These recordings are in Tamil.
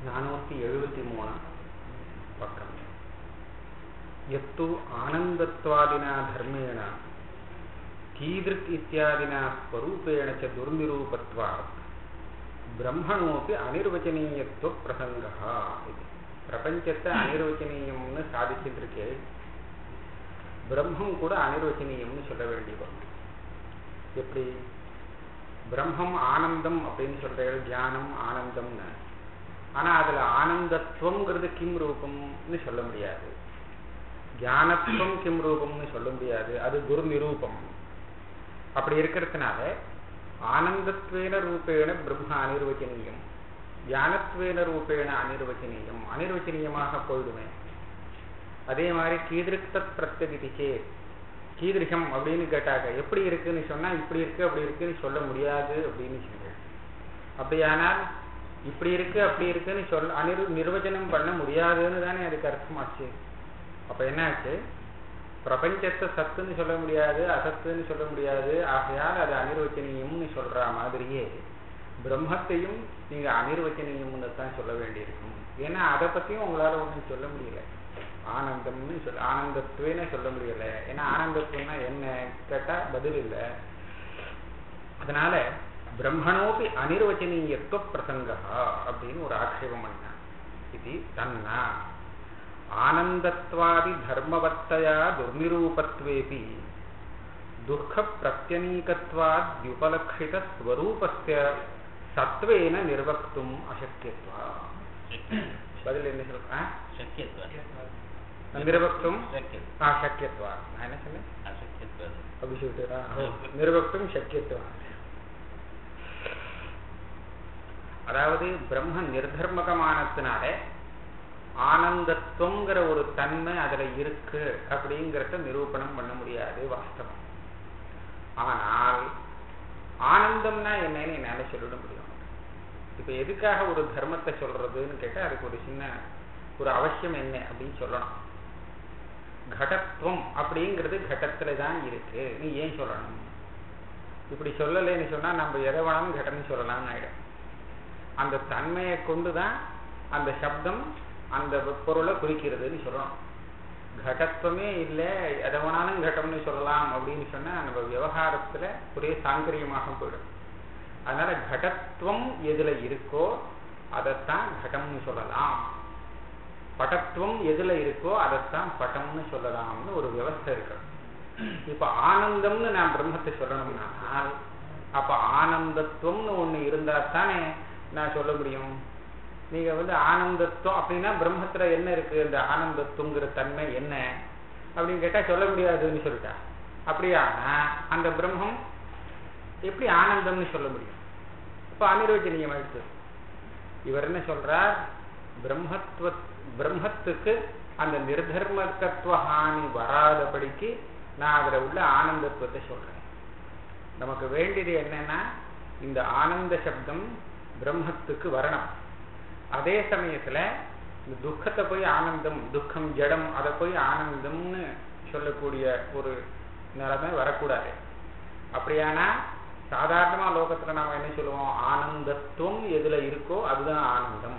நானூற்றி எழுபத்தி மூணு பக்கம் எத்து ஆனந்தத்வாதினா தர்மேண கீதృక్ இத்தியாதினா ஸ்வரூபேண ச துர்நிரூபத்வாத் பிரம்மணோப்பி அனிர்வச்சனீயத்துவ பிரசங்கா இது பிரபஞ்சத்தை அனிர்வச்சனீயம்னு சாதிச்சுட்டு இருக்கே பிரம்மம் கூட அனிர்வச்சனீயம்னு சொல்ல வேண்டி வரும் எப்படி பிரம்மம் ஆனந்தம் அப்படின்னு சொல்ற தியானம் ஆனந்தம்னு ஆனா அதுல ஆனந்தத்துவம்ங்கிறது கிம் ரூபம்னு சொல்ல முடியாது தியானத்துவம் கிம் ரூபம்னு சொல்ல முடியாது அது குரு நிரூபம் அப்படி இருக்கிறதுனால ஆனந்தத்வேன ரூபேண பிரம்ம அனிர்வச்சனீயம் தியானத்வேன ரூபேண அனிர்வச்சனீயம் அனிர்வச்சனீயமாக போயிடுமே அதே மாதிரி கீதிருக்தத் பிரத்யகிதி சேத் கீதிருஷம் அப்படின்னு கேட்டாங்க எப்படி இருக்குன்னு சொன்னா இப்படி இருக்கு அப்படி இருக்குன்னு சொல்ல முடியாது அப்படின்னு சொல்றேன் அப்படியானால் இப்படி இருக்கு அப்படி இருக்குன்னு சொல்ல அனிர் நிர்வச்சனம் பண்ண முடியாதுன்னு தானே அதுக்கு அர்த்தமாச்சு அப்ப என்ன ஆச்சு பிரபஞ்சத்தை சத்துன்னு சொல்ல முடியாது அசத்துன்னு சொல்ல முடியாது ஆகையால் அது அனிர்வச்சனீயம்னு சொல்ற மாதிரியே பிரம்மத்தையும் நீங்க அனிர்வச்சனீயம்னு தான் சொல்ல வேண்டியிருக்கும் ஏன்னா அதை பத்தியும் உங்களால ஒன்றும் சொல்ல முடியல ஆனந்தம்னு சொல்ல ஆனந்தத்துவேன்னு சொல்ல முடியல ஏன்னா ஆனந்தத்துவம்னா என்ன கேட்டா பதில் இல்லை அதனால பிரம்மணோபி அனிர்வச்சனீயத்துவ பிரசங்கா அப்படின்னு ஒரு ஆட்சேபம் பண்ணான் இது தன்னா ஆனந்தத்வாதி தர்மவத்தயா துர்நிரூபத்வேபி துக்க பிரத்யனீகத்வாத் வியுபலக்ஷித ஸ்வரூபஸ்ய சத்வேன நிர்வக்தும் அசக்கியத்வா பதில் என்ன சொல்ற நிர்வக்தும் ஆ சக்கியத்வா நான் என்ன சொன்னேன் அப்படி சொல்லிட்டுறா நிர்வக்தும் சக்கியத்வா அதாவது பிரம்ம நிர்தர்மகமானத்தினால ஆனந்தத்துவங்கிற ஒரு தன்மை அதுல இருக்கு அப்படிங்கிறத நிரூபணம் பண்ண முடியாது வாஸ்தவம் ஆனால் ஆனந்தம்னா என்னன்னு என்னால சொல்லிட முடியும் இப்ப எதுக்காக ஒரு தர்மத்தை சொல்றதுன்னு கேட்டா அதுக்கு ஒரு சின்ன ஒரு அவசியம் என்ன அப்படின்னு சொல்லணும் கடத்துவம் அப்படிங்கிறது கடத்துல தான் இருக்கு நீ ஏன் சொல்லணும் இப்படி சொல்லலைன்னு சொன்னா நம்ம எதை வேணாலும் கடன்னு சொல்லலாம்னு ஆயிடும் அந்த தன்மையை கொண்டுதான் அந்த சப்தம் அந்த பொருளை குறிக்கிறதுன்னு சொல்லணும் கடத்துவமே இல்லை எதை வேணாலும் கடம்னு சொல்லலாம் அப்படின்னு சொன்னா நம்ம விவகாரத்துல ஒரே சாங்கரியமாக போயிடும் அதனால கடத்துவம் எதுல இருக்கோ அதைத்தான் கடம்னு சொல்லலாம் படத்துவம் எதுல இருக்கோ அதைத்தான் பட்டம்னு சொல்லலாம்னு ஒரு விவஸ்தை இருக்கு இப்ப ஆனந்தம்னு நான் பிரம்மத்தை சொல்லணும்னால் அப்ப ஆனந்தத்துவம்னு ஒண்ணு இருந்தா தானே நான் சொல்ல முடியும் நீங்க வந்து ஆனந்தத்துவம் அப்படின்னா பிரம்மத்துல என்ன இருக்கு இந்த ஆனந்தத்துவங்கிற தன்மை என்ன அப்படின்னு கேட்டா சொல்ல முடியாதுன்னு சொல்லிட்டா அப்படியானா அந்த பிரம்மம் எப்படி ஆனந்தம்னு சொல்ல முடியும் இப்ப அனிர்வச்சனீயம் ஆயிடுச்சு இவர் என்ன சொல்றார் பிரம்மத்துவ பிரம்மத்துக்கு அந்த நிர்தர்மகத்துவ ஹானி வராதபடிக்கு நான் அதுல உள்ள ஆனந்தத்துவத்தை சொல்றேன் நமக்கு வேண்டியது என்னன்னா இந்த ஆனந்த சப்தம் பிரம்மத்துக்கு வரணும் அதே சமயத்துல இந்த துக்கத்தை போய் ஆனந்தம் துக்கம் ஜடம் அதை போய் ஆனந்தம்னு சொல்லக்கூடிய ஒரு நிலைமை வரக்கூடாது அப்படியானா சாதாரணமா லோகத்துல நாம என்ன சொல்லுவோம் ஆனந்தத்துவம் எதுல இருக்கோ அதுதான் ஆனந்தம்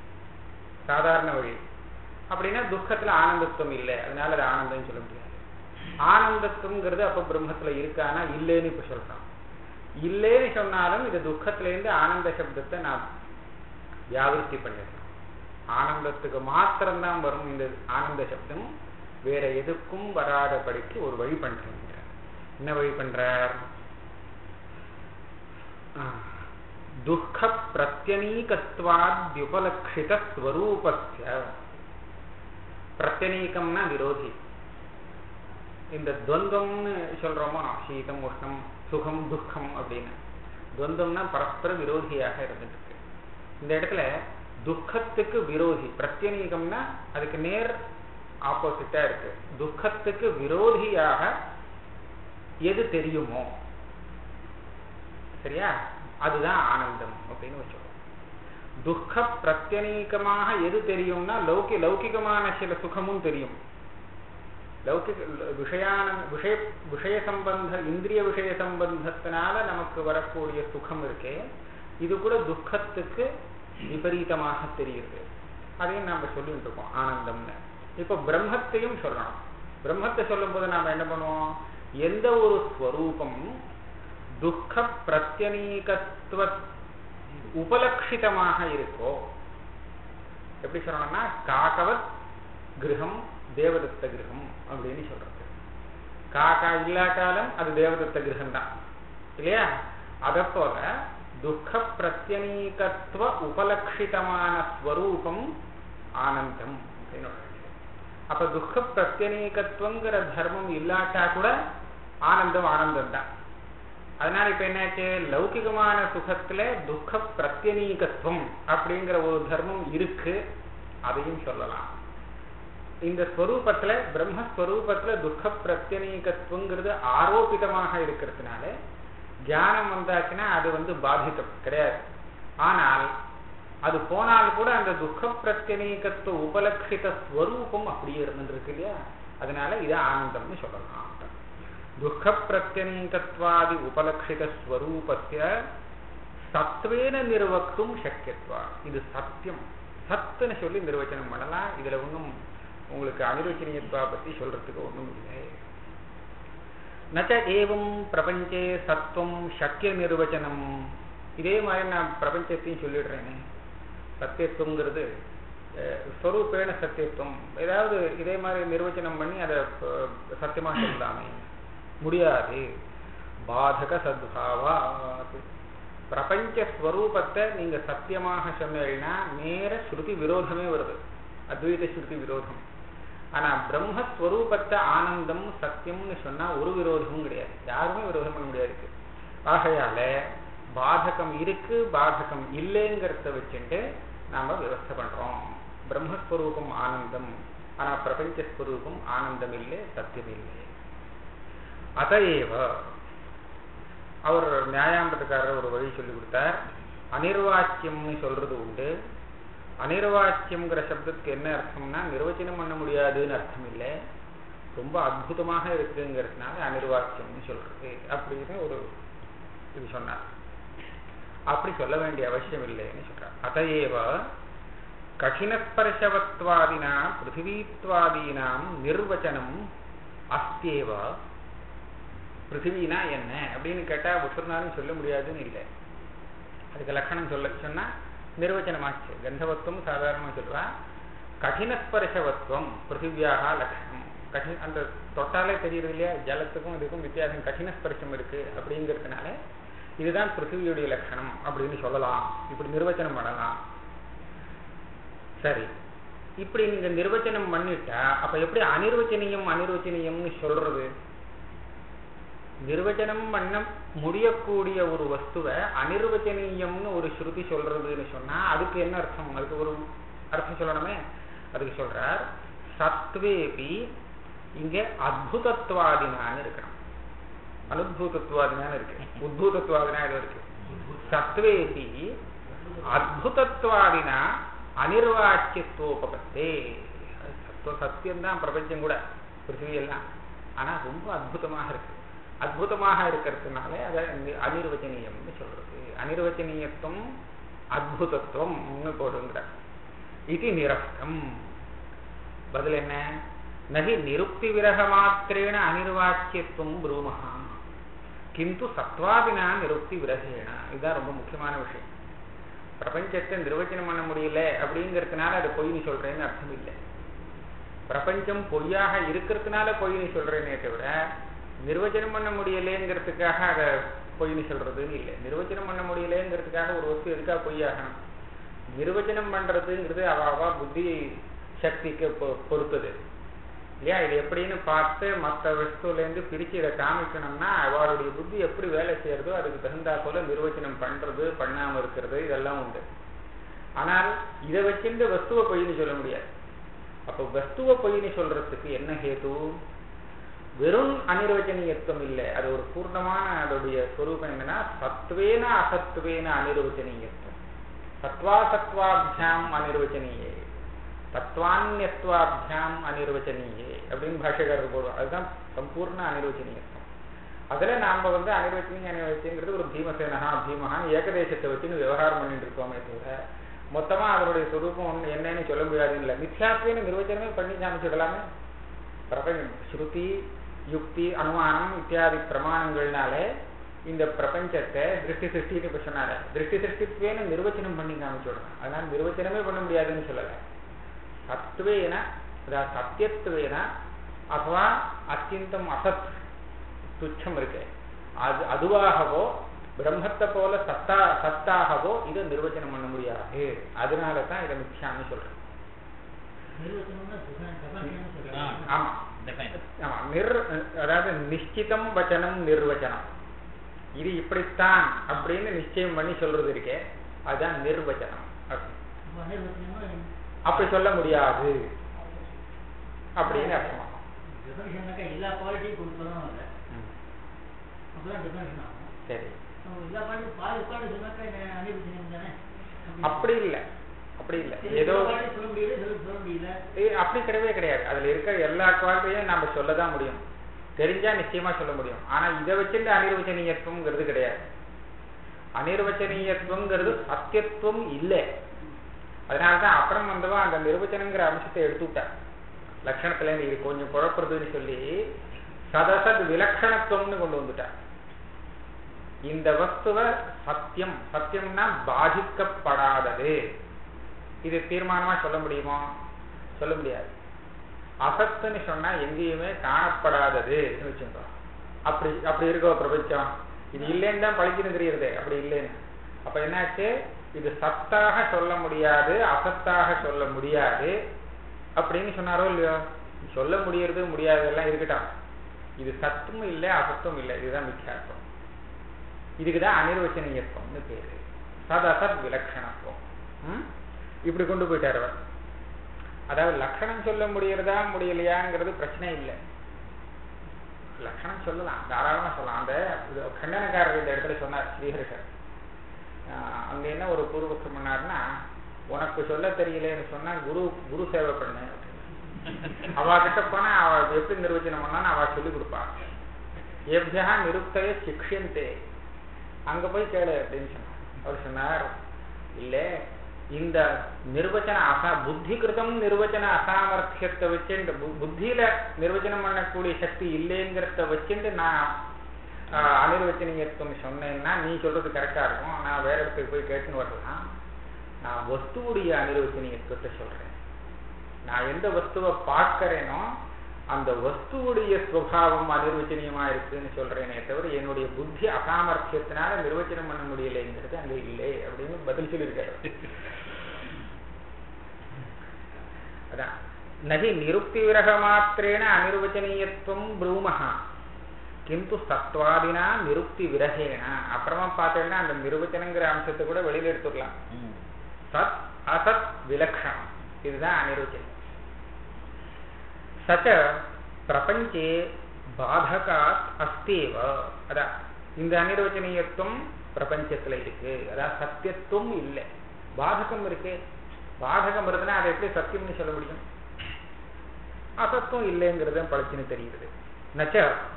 சாதாரண வழி அப்படின்னா துக்கத்துல ஆனந்தத்துவம் இல்லை அதனால அது ஆனந்தம் சொல்ல முடியாது ஆனந்தத்துவங்கிறது அப்ப பிரம்மத்துல இருக்கானா இல்லைன்னு இப்ப சொல்றான் இல்லைன்னு சொன்னாலும் இது துக்கத்துல இருந்து ஆனந்த சப்தத்தை நான் வியாவிருத்தி பண்ணிடலாம் ஆனந்தத்துக்கு மாத்திரம்தான் வரும் இந்த ஆனந்த சப்தம் வேற எதுக்கும் வராதபடிக்கு ஒரு வழி பண்றேன் என்ன வழி பண்றார் துக்க பிரத்யனீகத்வாத்யுபலக்ஷித ஸ்வரூபஸ்ய பிரத்யனீகம்னா விரோதி இந்த துவந்தம்னு சொல்றோமோ சீதம் உஷ்ணம் சுகம் துக்கம் அப்படின்னு துவந்தம்னா பரஸ்பர விரோதியாக இருந்துட்டு இருக்கு இந்த இடத்துல துக்கத்துக்கு விரோதி பிரத்யனீகம்னா அதுக்கு நேர் ஆப்போசிட்டா இருக்கு துக்கத்துக்கு விரோதியாக எது தெரியுமோ சரியா அதுதான் ஆனந்தம் அப்படின்னு வச்சோம் துக்க பிரத்யனீகமாக எது தெரியும்னா லௌகி லௌகிகமான சில சுகமும் தெரியும் லௌகிக விஷயான விஷய விஷய சம்பந்த இந்திரிய விஷய சம்பந்தத்தினால நமக்கு வரக்கூடிய சுகம் இருக்கே இது கூட துக்கத்துக்கு விபரீதமாக தெரியுது அதையும் நாம சொல்லிட்டு இருக்கோம் ஆனந்தம்னு இப்போ பிரம்மத்தையும் சொல்லணும் பிரம்மத்தை சொல்லும்போது நாம என்ன பண்ணுவோம் எந்த ஒரு ஸ்வரூபம் துக்க பிரத்யனீகத்துவ உபலட்சிதமாக இருக்கோ எப்படி சொல்லணும்னா காக்கவத் கிரகம் தேவதத்த கிரகம் அப்படின்னு சொல்றது காக்கா இல்லாட்டாலும் அது தேவதத்த கிரகம் தான் இல்லையா அதை போல துக்க பிரத்யனீகத்துவ உபலட்சிதமான ஸ்வரூபம் ஆனந்தம் அப்படின்னு ஒரு விஷயம். அப்ப துக்க பிரத்யனீகத்துவங்கிற தர்மம் இல்லாட்டா கூட ஆனந்தம் ஆனந்தம் தான் அதனால இப்ப என்னாச்சு லௌகிகமான சுகத்துல துக்க பிரத்யனீகத்துவம் அப்படிங்கிற ஒரு தர்மம் இருக்கு அதையும் சொல்லலாம் இந்த ஸ்வரூபத்துல பிரம்மஸ்வரூபத்துல துக்க பிரத்யனீகத்துவங்கிறது ஆரோபிதமாக இருக்கிறதுனால தியானம் வந்தாச்சுன்னா அது வந்து பாதித்தம் கிடையாது ஆனால் அது போனால் கூட அந்த துக்க பிரத்யனீகத்துவ உபலட்சித ஸ்வரூபம் அப்படியே இருந்துருக்கு இல்லையா அதனால இது ஆனந்தம்னு சொல்லலாம் துக்க பிரத்யனீகத்வாதி உபலட்சித ஸ்வரூபஸ்ய சத்வேன நிர்வக்தும் சக்கியத்வா இது சத்தியம் சத்துன்னு சொல்லி நிர்வச்சனம் பண்ணலாம் இதுல ஒன்றும் உங்களுக்கு அனிர்வச்சனீயத்வா பத்தி சொல்றதுக்கு ஒண்ணும் இல்லை நச்ச ஏவம் பிரபஞ்சே சத்துவம் சக்கிய நிர்வச்சனம் இதே மாதிரி நான் பிரபஞ்சத்தையும் சொல்லிடுறேனே சத்தியத்துவங்கிறது அஹ், ஸ்வரூபேண சத்தியத்துவம் ஏதாவது இதே மாதிரி நிர்வச்சனம் பண்ணி அதை அஹ், சத்தியமா சொல்லலாமே முடியாது பாதக சத்பாவா பிரபஞ்ச ஸ்வரூபத்தை நீங்க சத்தியமாக சொன்னீங்கன்னா நேர ஸ்ருதி விரோதமே வருது அத்வைத ஸ்ருதி விரோதம் ஆனா பிரம்மஸ்வரூபத்தை ஆனந்தம் சத்தியம்னு சொன்னா ஒரு விரோதமும் கிடையாது யாருமே விரோதம் பண்ண முடியாது ஆகையால பாதகம் இருக்கு பாதகம் இல்லைங்கிறத வச்சுட்டு நாம விவஸ்தை பண்றோம் பிரம்மஸ்வரூபம் ஆனந்தம் ஆனா பிரபஞ்சஸ்வரூபம் ஆனந்தம் இல்லை சத்தியம் இல்லை அதையேவ அவர் நியாயாம்பத்துக்காரர் ஒரு வழி சொல்லி கொடுத்தார் அனிர்வாச்சியம்னு சொல்றது உண்டு அனிர்வாச்சியம்ங்கிற சப்தத்துக்கு என்ன அர்த்தம்னா நிர்வச்சனம் பண்ண முடியாதுன்னு அர்த்தம் இல்லை ரொம்ப அற்புதமாக இருக்குங்கிறதுனால அனிர்வாச்சியம்னு சொல்றது அப்படின்னு ஒரு இது சொன்னார் அப்படி சொல்ல வேண்டிய அவசியம் இல்லைன்னு சொல்றார் அதையேவ கடினஸ்பர்ஷவத்வாதினா பிருத்திவீத்வாதீனாம் நிர்வச்சனம் அஸ்தியேவ பிருத்திவினா என்ன அப்படின்னு கேட்டா உசுர்னாலும் சொல்ல முடியாதுன்னு இல்லை அதுக்கு லட்சணம் சொல்ல சொன்னா நிர்வச்சனமாச்சு கந்தவத்துவம் சாதாரணமாக சொல்லுவா கடினஸ்பர்ஷவத்துவம் பிருத்திவியாக லட்சணம் கடி அந்த தொட்டாலே தெரியுது இல்லையா ஜலத்துக்கும் இதுக்கும் வித்தியாசம் கடினஸ்பர்ஷம் இருக்கு அப்படிங்கிறதுனால இதுதான் பிருத்திவியுடைய லட்சணம் அப்படின்னு சொல்லலாம் இப்படி நிர்வச்சனம் பண்ணலாம் சரி இப்படி நீங்க நிர்வச்சனம் பண்ணிட்டா அப்ப எப்படி அனிர்வச்சனீயம் அனிர்வச்சனீயம்னு சொல்றது நிர்வச்சனம் பண்ண முடியக்கூடிய ஒரு வஸ்துவை அனிர்வச்சனீயம்னு ஒரு ஸ்ருதி சொல்றதுன்னு சொன்னா அதுக்கு என்ன அர்த்தம் அதுக்கு ஒரு அர்த்தம் சொல்லணுமே அதுக்கு சொல்றார் சத்வேபி இங்க அத்புதத்துவாதினான்னு இருக்கணும் அனுபூதத்துவாதினான்னு இருக்கு உத்பூதத்துவாதினா இது இருக்கு சத்வேபி அத்புதத்துவாதினா அனிர்வாச்சியத்துவோபத்தே சத்துவ சத்தியம்தான் பிரபஞ்சம் கூட பிருத்திவி எல்லாம் ஆனா ரொம்ப அற்புதமாக இருக்கு அற்புதமாக இருக்கிறதுனால அதை அனிர்வச்சனீயம்னு சொல்றது அனிர்வச்சனீயத்துவம் அத்புதத்துவம் போடுங்கிற இது நிரஸ்தம் பதில் என்ன நகி நிருக்தி விரக மாத்திரேன அனிர்வாச்சியத்துவம் ப்ரூமஹா கிந்து சத்வாதினா நிருக்தி விரகேன இதுதான் ரொம்ப முக்கியமான விஷயம் பிரபஞ்சத்தை நிர்வச்சனம் பண்ண முடியல அப்படிங்கிறதுனால அது பொய்னு சொல்றேன்னு அர்த்தம் இல்லை பிரபஞ்சம் பொய்யாக இருக்கிறதுனால பொய்னு சொல்றேனே தவிர நிர்வச்சனம் பண்ண முடியலேங்கிறதுக்காக அதை பொய்னு சொல்றதுன்னு இல்லை நிர்வச்சனம் பண்ண முடியலேங்கிறதுக்காக ஒரு வஸ்து எதுக்காக பொய்யாகணும் நிர்வச்சனம் பண்றதுங்கிறது அவ அவ புத்தி சக்திக்கு பொறுத்தது இல்லையா இது எப்படின்னு பார்த்து மற்ற வஸ்துலேருந்து பிரிச்சு இதை காமிக்கணும்னா அவளுடைய புத்தி எப்படி வேலை செய்யறதோ அதுக்கு தகுந்தா போல நிர்வச்சனம் பண்றது பண்ணாம இருக்கிறது இதெல்லாம் உண்டு ஆனால் இதை வச்சிருந்து வஸ்துவ பொய்னு சொல்ல முடியாது அப்ப வஸ்துவ பொய்னு சொல்றதுக்கு என்ன ஹேது வெறும் அனிர்வச்சனீயத்துவம் இல்லை அது ஒரு பூர்ணமான அதோடைய ஸ்வரூபம் என்னன்னா சத்வேன அசத்வேன அனிர்வச்சனீயத்துவம் சத்வாசத்வாபியாம் அனிர்வச்சனீயே தத்வான்யத்வாபியாம் அனிர்வச்சனீயே அப்படின்னு பாஷகாரர் போடுவோம் அதுதான் சம்பூர்ண அனிர்வச்சனீயத்துவம் அதுல நாம வந்து அனிர்வச்சனீய அனிர்வச்சனங்கிறது ஒரு பீமசேனஹா பீமஹா ஏகதேசத்தை வச்சுன்னு விவகாரம் பண்ணிட்டு இருக்கோமே தவிர மொத்தமா அதனுடைய சுரூபம் ஒண்ணு என்னன்னு சொல்ல முடியாதுன்னு இல்லை மித்யாத்வேன நிர்வச்சனமே பண்ணி காமிச்சுடலாமே பிரபஞ்சம் ஸ்ருதி யுக்தி அனுமானம் இத்தியாதி பிரமாணங்கள்னாலே இந்த பிரபஞ்சத்தை திருஷ்டி சிருஷ்டின்னு இப்ப சொன்னாரு திருஷ்டி சிருஷ்டித்வேன நிர்வச்சனம் பண்ணி காமிச்சுடலாம் அதனால நிர்வச்சனமே பண்ண முடியாதுன்னு சொல்லலை சத்வேன அதாவது சத்தியத்துவேன அதுவா அத்தியந்தம் அசத் துச்சம் இருக்கு அது அதுவாகவோ பிரம்மத்தை போல சத்தா சத்தாகவோ இதை நிர்வச்சனம் பண்ண முடியாது அதனால தான் இதை மித்யான்னு சொல்றேன் நிர்வச்சனம்னா பிரபஞ்ச- பிரபஞ்சம்னு சொல்றாங்க. ஆமா Define. ஆமா நிர் அதாவது நிச்சிதம் வச்சனம் நிர்வச்சனம் இது இப்படித்தான் அப்படின்னு நிச்சயம் பண்ணி சொல்றது இருக்கே அதுதான் நிர்வச்சனம் அப்படி. அப்ப நிர்வச்சனம்னா அப்படி சொல்ல முடியாது அப்படின்னு அர்த்தம் definitionனாக்கா எல்லா குவாலிட்டியும் கொடுக்கணும் இல்லை ம். அப்பதான் டிஃபரன்ஷன் ஆகும் சரி நம்ம எல்லா குவாலிட்டி பாதி குவாலிட்டி சொன்னாக்கா என்ன அனிர்வச்சனம் தானே அப்படி இல்லை அப்படி இல்லை சரி, ஏதோ சில quality சொல்ல முடியல சில சொல்ல முடியல ஏய், அப்படி கிடையவே கிடையாது அதுல இருக்கிற எல்லா குவாலிட்டியும் நாம சொல்ல தான் முடியும் தெரிஞ்சா நிச்சயமா சொல்ல முடியும் ஆனா இதை வச்சுட்டு அனிர்வச்சனீயத்துவங்கிறது கிடையாது அனிர்வச்சனீயத்துவங்கிறது சத்தியத்துவம் இல்லை அதனாலதான் அப்புறம் வந்தவா அந்த நிர்வச்சனங்கிற அம்சத்தை எடுத்து விட்டா லட்சணத்துல இருந்து இது கொஞ்சம் குழப்புறதுன்னு சொல்லி சதசத் விலக்ஷணத்துவம்னு கொண்டு வந்துட்டா இந்த வஸ்துவ சத்தியம் சத்தியம்னா பாதிக்கப்படாதது இது தீர்மானமா சொல்ல முடியுமா சொல்ல முடியாது அசத்துன்னு சொன்னா எங்கேயுமே காணப்படாதது வச்சுக்கோ அப்படி அப்படி இருக்கோ பிரபஞ்சம் இது இல்லைன்னு தான் பழிச்சுன்னு தெரியுறது அப்படி இல்லைன்னு அப்ப என்னாச்சு இது சத்தாக சொல்ல முடியாது அசத்தாக சொல்ல முடியாது அப்படின்னு சொன்னாரோ இல்லையோ சொல்ல முடியறது முடியாததெல்லாம் இருக்கட்டும் இது சத்தும் இல்லை அசத்தும் இல்லை இதுதான் மித்யாத்வம் இதுக்குதான் அனிர்வச்சனீயத்துவம்னு பேரு சத் அசத் விலட்சணத்துவம் ம்? இப்படி கொண்டு போயிட்டார் அவர் அதாவது லட்சணம் சொல்ல முடியறதா முடியலையாங்கிறது பிரச்சனை இல்லை லட்சணம் சொல்லலாம் தாராளமா சொல்லலாம் அந்த இது கண்டனக்காரர் இந்த இடத்துல சொன்னார் ஸ்ரீஹரிஷர் ஆஹ் அங்க என்ன ஒரு பூர்வக்கம் பண்ணாருன்னா உனக்கு சொல்ல தெரியலன்னு சொன்னா குரு குரு சேவை பண்ணு அப்படின்னு. அவ கிட்ட போனா அவ எப்படி நிர்வச்சனம் பண்ணான்னு அவ சொல்லி கொடுப்பா ஏபியா நிருப்தைய சிக்ஷியந்தே அங்க போய் கேளு அப்படின்னு சொன்னார் அவர் சொன்னார் இல்ல இந்த நிர்வச்சன அசா புத்தி கிருதம் நிர்வச்சன அசாமர்த்தியத்தை வச்சுட்டு பு- புத்தியில நிர்வச்சனம் பண்ணக்கூடிய சக்தி இல்லைங்கிறத வச்சுட்டு நான் ஆஹ், அனிர்வச்சனீயத்துவம் சொன்னேன்னா நீ சொல்றது கரெக்டா இருக்கும் நான் வேற இடத்துக்கு போய் கேட்டுன்னு வரலாம் நான் வஸ்துவுடைய அனிர்வச்சனீயத்துவத்தை சொல்றேன் நான் எந்த வஸ்துவை பார்க்கறேனோ அந்த வஸ்துவுடைய சுவாவம் அனிர்வச்சனீயமா இருக்குன்னு சொல்றேனே தவிர என்னுடைய புத்தி அசாமர்த்தியத்தினால நிர்வச்சனம் பண்ண முடியலைங்கிறது அங்க இல்லை அப்படின்னு பதில் சொல்லியிருக்காரு அதான் நகி நிருக்தி விரக மாத்திரேன அனிர்வச்சனீயத்துவம் ப்ரூமஹா கிந்து சத்வாதினா நிருக்தி விரகேன அப்புறமா பார்த்தேன்னா அந்த நிர்வச்சனங்கிற அம்சத்தை கூட வெளியில எடுத்துடலாம் ம். சத் அசத் விலக்ஷணம் இதுதான் அனிருச்சனம் சச்ச பிரபஞ்சே பாதகாத் அஸ்தேவ அதான் இந்த அனிர்வச்சனீயத்துவம் பிரபஞ்சத்துல இருக்கு அதான் சத்தியத்துவம் இல்லை பாதகம் இருக்கு பாதகம் இருக்குன்னா அதை எப்படி சத்தியம்னு சொல்ல முடியும் அசத்துவம் இல்லைங்கிறது பழச்சின்னு தெரியுது நச்ச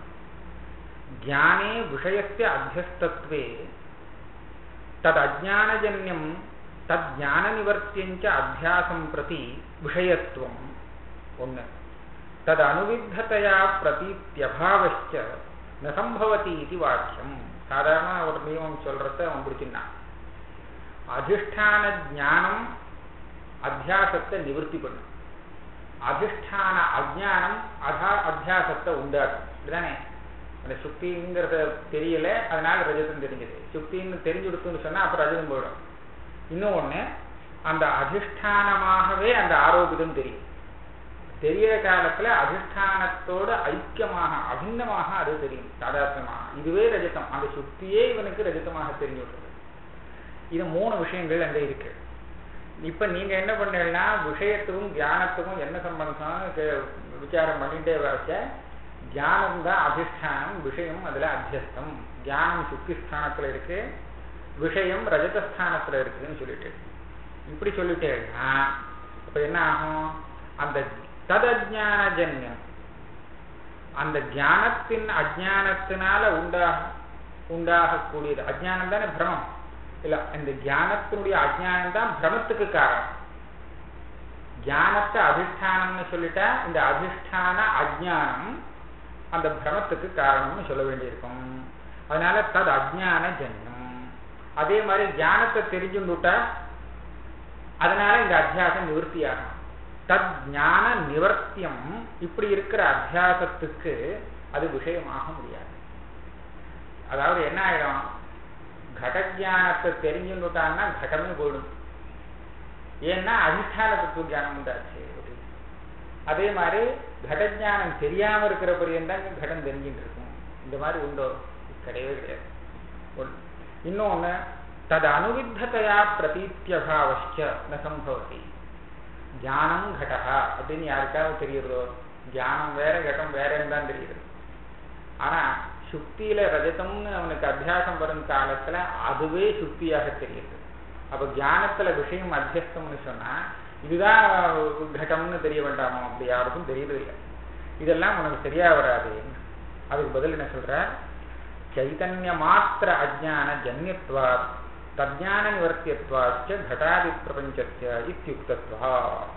ஞானே விஷயஸ்ய அத்தியஸ்தத்வே தத் அஜானஜன்யம் தத் ஞான நிவர்த்தியஞ்ச அத்தியாசம் பிரதி விஷயத்துவம் ஒண்ணு தது அனுவித்ததையா பிரதீத்தியபாவச்ச ந சம்பவதி இது வாக்கியம் சாதாரண ஒரு நியமம் சொல்றத அவன் பிடிச்சிருந்தான் அதிஷ்டான ஞானம் அத்தியாசத்தை நிவர்த்தி பண்ணும் அதிஷ்டான அஜானம் அதா அத்தியாசத்தை உண்டாக்கும் இதுதானே அந்த சுக்திங்கிறத தெரியல அதனால ரஜதம் தெரிஞ்சது சுக்தின்னு தெரிஞ்சு கொடுத்துன்னு சொன்னா அப்புறம் ரஜதம் போயிடும் இன்னும் ஒண்ணு அந்த அதிஷ்டானமாகவே அந்த ஆரோபிதம் தெரியும் தெரியற காலத்துல அதிஷ்டானத்தோட ஐக்கியமாக அபிண்ணமாக அது தெரியும் சாதாரணமாக இதுவே ரஜதம் அந்த சுத்தியே இவனுக்கு ரஜதமாக தெரிஞ்சு விடுறது இது மூணு விஷயங்கள் அங்க இருக்கு இப்ப நீங்க என்ன பண்ணீங்கன்னா விஷயத்துக்கும் தியானத்துக்கும் என்ன சம்பந்தம் கே- விசாரம் பண்ணிட்டே வரச்ச தியானம் தான் அதிஷ்டானம் விஷயம் அதுல அத்தியஸ்தம் தியானம் சுத்தி ஸ்தானத்துல இருக்கு விஷயம் ரஜதஸ்தானத்துல இருக்குன்னு சொல்லிட்டு இப்படி சொல்லிட்டேன்னா அப்ப என்ன ஆகும் அந்த ததஜானஜன்யம் அந்த ஞானத்தின் அஜானத்தினால உண்டாக உண்டாகக்கூடியது அஜானம் தானே பிரமம் இல்ல இந்த ஞானத்தினுடைய அஜ்ஞானம் தான் பிரமத்துக்கு காரணம் ஞானத்தை அதிஷ்டானம்னு சொல்லிட்டா இந்த அதிஷ்டான அஜ்ஞானம் அந்த பிரமத்துக்கு காரணம்னு சொல்ல வேண்டியிருக்கும் அதனால தது அஜ்ஞான ஜன்யம் அதே மாதிரி ஞானத்தை தெரிஞ்சுட்டா அதனால இந்த அத்தியாசம் நிவர்த்தியாகும் தத் ஞான நிவர்த்தியம் இப்படி இருக்கிற அத்தியாசத்துக்கு அது விஷயமாக முடியாது அதாவது என்ன ஆயிடும் கடஜானத்தை தெரிஞ்சுட்டான்னா கடமே போயிடும் ஏன்னா அதிஷ்டான தத்துவ ஜானம் உண்டாச்சு அதே மாதிரி கடஜானம் தெரியாம இருக்கிற பரியந்தான் கடம் தெரிஞ்சுட்டு இருக்கும் இந்த மாதிரி உண்டோ கிடையவே கிடையாது ஒண்ணு. இன்னொன்னு தது அனுவித்ததையா பிரதீத்தியபாவச்ச ந சம்பவதி ஞானம் கடகா அப்படின்னு யாருக்காவது தெரியுறதோ ஞானம் வேற கடம் வேறன்னு தான் தெரியுது ஆனா சுக்தியில ரஜதம்னு அவனுக்கு அத்தியாசம் வரும் காலத்துல அதுவே சுக்தியாக தெரியுது அப்ப ஞானத்துல விஷயம் அத்தியஸ்தம்னு சொன்னா இதுதான் கடம்னு தெரிய வேண்டாமோ அப்படி யாருக்கும் தெரியறது இல்லை இதெல்லாம் உனக்கு சரியா வராது அதுக்கு பதில் என்ன சொல்ற சைதன்ய மாத்திர அஜான ஜன்யத்வா தஜான நிவர்த்தியத்வாச்ச கடாதி பிரபஞ்சத்திய இத்தியுக்தத்வா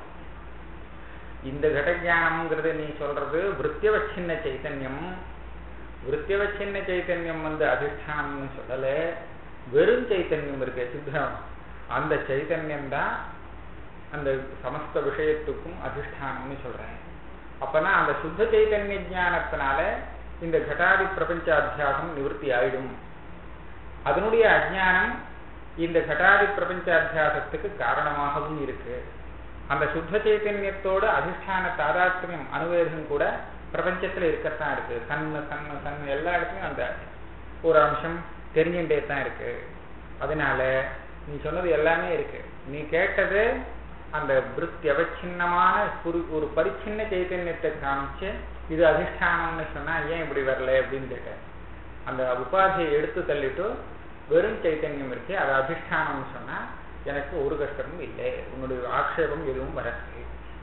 இந்த கடஜானம்ங்கிறது நீ சொல்றது விருத்தியவச்சின்ன சைத்தன்யம் விருத்தியவச்சின்ன சைத்தன்யம் வந்து அதிஷ்டானம்னு சொல்லல வெறும் சைத்தன்யம் இருக்கு சித்தம் அந்த சைத்தன்யம் தான் அந்த சமஸ்த விஷயத்துக்கும் அதிஷ்டானம்னு சொல்றேன் அப்பனா அந்த சுத்த சைத்தன்ய ஞானத்தினால இந்த கடாதி பிரபஞ்ச அத்தியாசம் நிவர்த்தி ஆயிடும் அதனுடைய அஜானம் இந்த கடாதி பிரபஞ்ச அத்தியாசத்துக்கு காரணமாகவும் இருக்கு அந்த சுத்த சைத்தன்யத்தோட அதிஷ்டான தாதாத்மியம் அனுவேதம் கூட பிரபஞ்சத்துல இருக்கத்தான் இருக்கு கண்ணு கண்ணு கண்ணு எல்லா இடத்துலயும் அந்த ஒரு அம்சம் தெரிஞ்சுட்டே தான் இருக்கு அதனால நீ சொன்னது எல்லாமே இருக்கு நீ கேட்டது அந்த விருத்தி அவச்சின்னமான ஒரு ஒரு பரிச்சின்ன சைத்தன்யத்தை காமிச்சு இது அதிஷ்டானம்னு சொன்னா ஏன் இப்படி வரல அப்படின்னு கேட்டேன் அந்த உபாதியை எடுத்து தள்ளிட்டு வெறும் சைத்தன்யம் இருக்கு அது அதிஷ்டானம்னு சொன்னா எனக்கு ஒரு கஷ்டமும் இல்லை உன்னுடைய ஆக்ஷேபம் எதுவும் வரது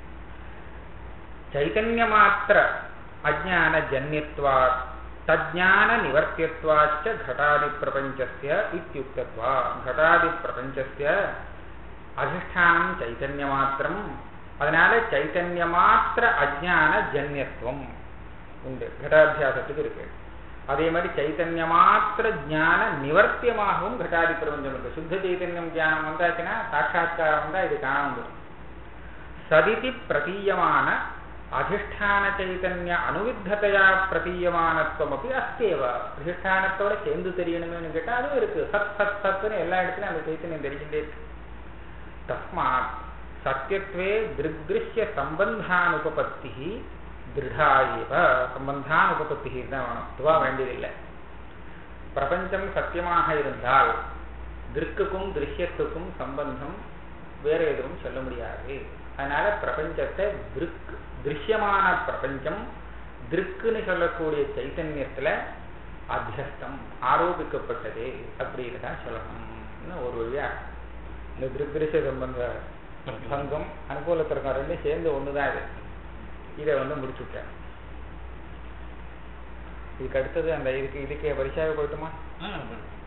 சைத்தன்ய மாத்திர அஜான ஜன்யத்வா தஜான நிவர்த்தியத்வாச்ச घटादि பிரபஞ்சஸ்ய இத்தியுக்தத்வா घटादि பிரபஞ்சஸ்ய அதிஷ்டானம் சைத்தன்ய மாத்திரம் அதனால சைத்தன்ய மாத்திர அஜான ஜன்யத்துவம் உண்டு கடாத்தியாசத்துக்கு இருக்கு அதே மாதிரி சைத்தன்ய மாத்திர ஜான நிவர்த்தியமாகவும் கட்டாதி பிரபஞ்சம் இருக்கு சுத்த சைத்தன்யம் ஜானம் வந்தாச்சுன்னா சாட்சா்காரம் வந்தா இது காண வந்துடும் சதிதி பிரதீயமான அதிஷ்டான சைத்தன்ய அனுவித்ததையா பிரதீயமானத்துவம் அப்படி அஸ்தேவ அதிஷ்டானத்தோட சேர்ந்து தெரியணும்னு கேட்டா அதுவும் இருக்கு சத் சத் சத்துன்னு எல்லா இடத்துலயும் அந்த சைத்தன்யம் தெரிஞ்சுட்டே இருக்கு தஸ்மாத் சத்தியத்வே திருஷ்ய சம்பந்தானுபபத்தி திருடா ஏவ சம்பந்தானுபபத்தி தான் வேணும் துவா வேண்டியதில்லை பிரபஞ்சம் சத்தியமாக இருந்தால் திருக்குக்கும் திருஷ்யத்துக்கும் சம்பந்தம் வேற எதுவும் சொல்ல முடியாது அதனால பிரபஞ்சத்தை திருக் திருஷ்யமான பிரபஞ்சம் திருக்குன்னு சொல்லக்கூடிய சைத்தன்யத்துல அத்தியஸ்தம் ஆரோபிக்கப்பட்டது அப்படின்னு தான் சொல்லணும் ஒரு வழியா இந்த திருஷ்ய சம்பந்த சங்கம் அனுகூலத்திற்கும் ரெண்டும் சேர்ந்து ஒண்ணுதான் இது இதை வந்து முடிச்சுட்டேன் இதுக்கு அடுத்தது அந்த இதுக்கு இதுக்கே பரிசாக போயிட்டுமா ஆ